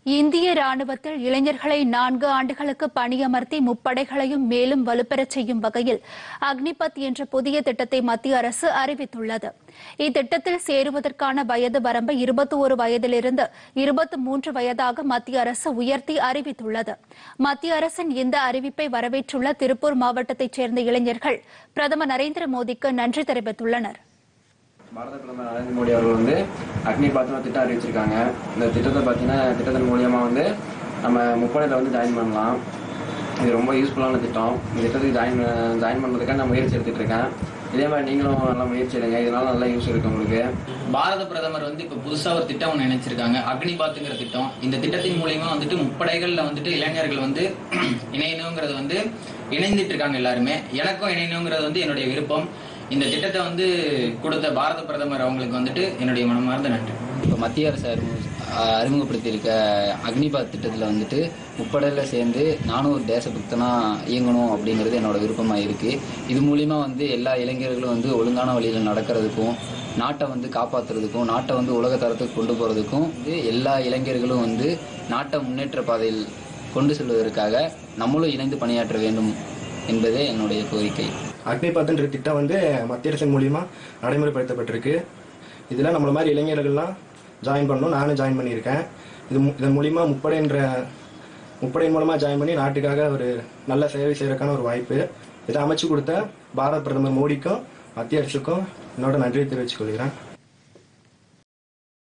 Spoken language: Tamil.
இந்திய ராணுவத்தில் இளைஞர்களை நான்கு ஆண்டுகளுக்கு பணியமர்த்தி முப்படைகளையும் மேலும் வலுப்பெறச் செய்யும் வகையில் அக்னிபத் என்ற புதிய திட்டத்தை மத்திய அரசு அறிவித்துள்ளது இத்திட்டத்தில் சேருவதற்கான வயது வரம்பை இருபத்தி ஒரு வயதிலிருந்து இருபத்தி மூன்று வயதாக மத்திய அரசு உயர்த்தி அறிவித்துள்ளது மத்திய அரசின் இந்த அறிவிப்பை வரவேற்றுள்ள திருப்பூர் மாவட்டத்தைச் சேர்ந்த இளைஞர்கள் பிரதமர் நரேந்திர மோடிக்கு நன்றி தெரிவித்துள்ளனர் பாரத பிரதமர் நரேந்திர மோடி அவர்கள் வந்து அக்னி பாத்மா திட்டம் அறிவிச்சிருக்காங்க இந்த திட்டத்தை பார்த்தீங்கன்னா திட்டத்தின் மூலியமா வந்து நம்ம முப்படையில் வந்து ஜாயின் பண்ணலாம் இது ரொம்ப யூஸ்ஃபுல்லான திட்டம் இந்த திட்டத்துக்கு ஜாயின் ஜாயின் பண்ணுறதுக்காக நான் முயற்சி எடுத்துட்டு இருக்கேன் இதே மாதிரி நீங்களும் நல்லா முயற்சி எடுங்க இதனால நல்லா யூஸ் இருக்கு உங்களுக்கு பாரத பிரதமர் வந்து இப்ப புதுசா ஒரு திட்டம் ஒன்று நினைச்சிருக்காங்க அக்னிபாத்துங்கிற திட்டம் இந்த திட்டத்தின் மூலியமா வந்துட்டு முப்படைகள்ல வந்துட்டு இளைஞர்கள் வந்து இணையணுங்கிறது வந்து இணைந்துட்டு இருக்காங்க எல்லாருமே எனக்கும் இணையணுங்கிறது வந்து என்னுடைய விருப்பம் இந்த திட்டத்தை வந்து கொடுத்த பாரத பிரதமர் அவங்களுக்கு வந்துட்டு என்னுடைய மனமார்ந்த நன்றி இப்போ மத்திய அரசு அறிமுக அஹ் அறிமுகப்படுத்தியிருக்க அக்னிபாத் திட்டத்தில் வந்துட்டு முப்படையில் சேர்ந்து நானும் ஒரு தேசபக்தனாக இயங்கணும் அப்படிங்கிறது என்னோட விருப்பமாக இருக்குது இது மூலிமா வந்து எல்லா இளைஞர்களும் வந்து ஒழுங்கான வழியில் நடக்கிறதுக்கும் நாட்டை வந்து காப்பாற்றுறதுக்கும் நாட்டை வந்து உலக தரத்துக்கு கொண்டு போகிறதுக்கும் வந்து எல்லா இளைஞர்களும் வந்து நாட்டை முன்னேற்ற பாதையில் கொண்டு செல்வதற்காக நம்மளும் இணைந்து பணியாற்ற வேண்டும் என்பதே என்னுடைய கோரிக்கை அக்னிபாத்ன்ற திட்டம் வந்து மத்திய அரசின் மூலியமா நடைமுறைப்படுத்தப்பட்டிருக்கு இதில் நம்மள மாதிரி இளைஞர்கள்லாம் ஜாயின் பண்ணணும் நானும் ஜாயின் பண்ணியிருக்கேன் இது மு- இதன் மூலியமா முப்படைன்ற முப்படையின் மூலமாக ஜாயின் பண்ணி நாட்டுக்காக ஒரு நல்ல சேவை செய்யறதுக்கான ஒரு வாய்ப்பு இதை அமைச்சு கொடுத்த பாரத பிரதமர் மோடிக்கும் மத்திய அரசுக்கும் என்னோட நன்றியை தெரிவித்துக் கொள்கிறேன்